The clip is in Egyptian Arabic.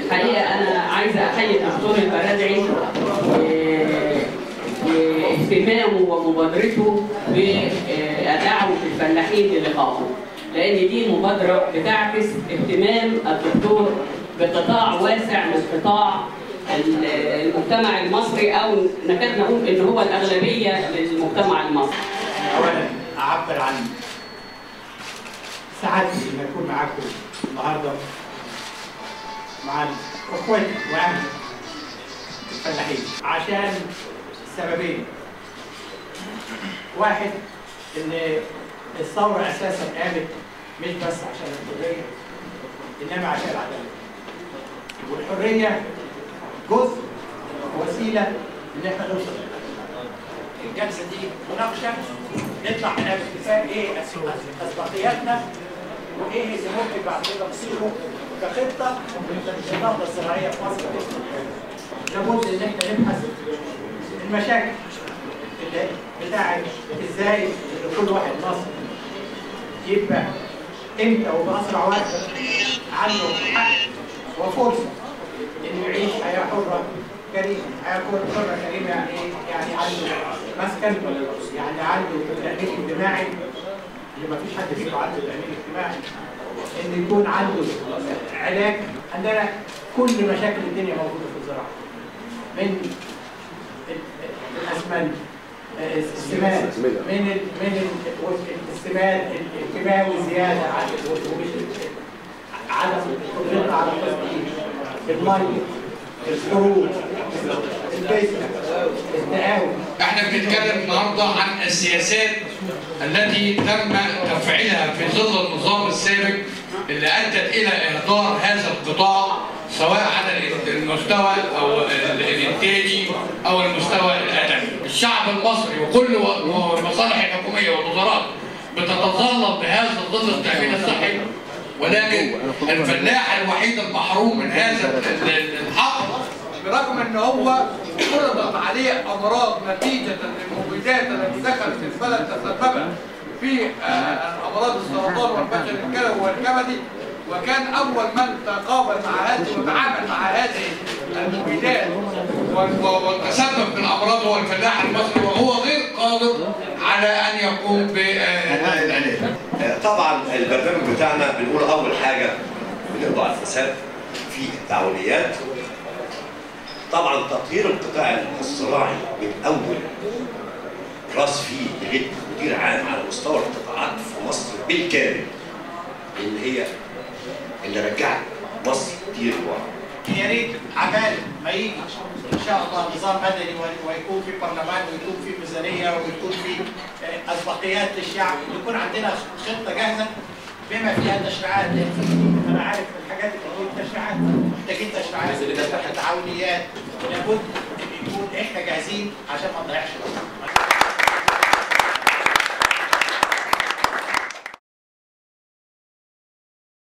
الحقيقه انا عايزه احيي الدكتور البرادعي و- واهتمامه ومبادرته بدعوه الفلاحين للقائه لان دي مبادره بتعكس اهتمام الدكتور بقطاع واسع من قطاع ال- المجتمع المصري او نكاد نقول ان هو الاغلبيه للمجتمع المصري اولا اعبر عن سعادتي ان اكون معاكم النهارده مع اخواتي واهلي الفلاحين عشان سببين واحد ان الثوره اساسا قامت مش بس عشان الحريه انما عشان العداله والحريه جزء وسيله ان احنا نوصل الجلسه دي مناقشه نطلع منها باكتفاء ايه أس- اسبقياتنا وايه اللي ممكن بعد كده نصيغه كخطه للنهضه الزراعيه في مصر لابد ان احنا نبحث المشاكل اللي بتاعت ازاي إن كل واحد مصري يبقى امتى وباسرع وقت عنده حق وفرصه انه يعيش حياه حره كريمه، حياه حره كريمه يعني ايه؟ يعني عنده مسكن يعني عنده تامين اجتماعي اللي ما فيش حد فيكم عنده تامين اجتماعي ان يكون عنده علاج عندنا كل مشاكل الدنيا موجوده في الزراعه من ال- الاسمنت آه، السماد من ال من ال- السماد الكيماوي زياده عن ومش عدم قدرتنا على التصدير الميه الخروج البيسك التقاوي احنا بنتكلم النهارده عن السياسات التي تم تفعيلها في ظل النظام السابق اللي ادت الى اهدار هذا القطاع سواء على المستوى او الانتاجي او المستوى الادبي. الشعب المصري وكل و- المصالح الحكوميه والوزارات بتتظلم بهذا الظل التامين الصحي ولكن الفلاح الوحيد المحروم من هذا ال- ال- الحق برغم ان هو فرضت عليه امراض نتيجه للمبيدات التي دخلت البلد تسببت في آه، امراض السرطان والفشل الكلوي والكبدي وكان اول من تقابل مع هذه وتعامل مع هذه المبيدات و- و- وتسبب في الامراض هو الفلاح المصري وهو غير قادر على ان يقوم بالعلاج. طبعا البرنامج بتاعنا بنقول اول حاجه بنقضي على الفساد في التعاونيات طبعا تطهير القطاع الزراعي من اول راس فيه لغايه مدير عام على مستوى القطاعات في مصر بالكامل اللي هي اللي رجعت مصر كتير لورا يا ريت عبال ما يجي ان شاء الله نظام مدني و- ويكون في برلمان ويكون في ميزانيه ويكون في آه، اسبقيات للشعب يكون عندنا خطه جاهزه بما فيها تشريعات لأن في- انا عارف الحاجات اللي بتقول تشريعات محتاجين تشريعات محتاجين تعاونيات لابد يكون احنا جاهزين عشان ما نضيعش الوقت.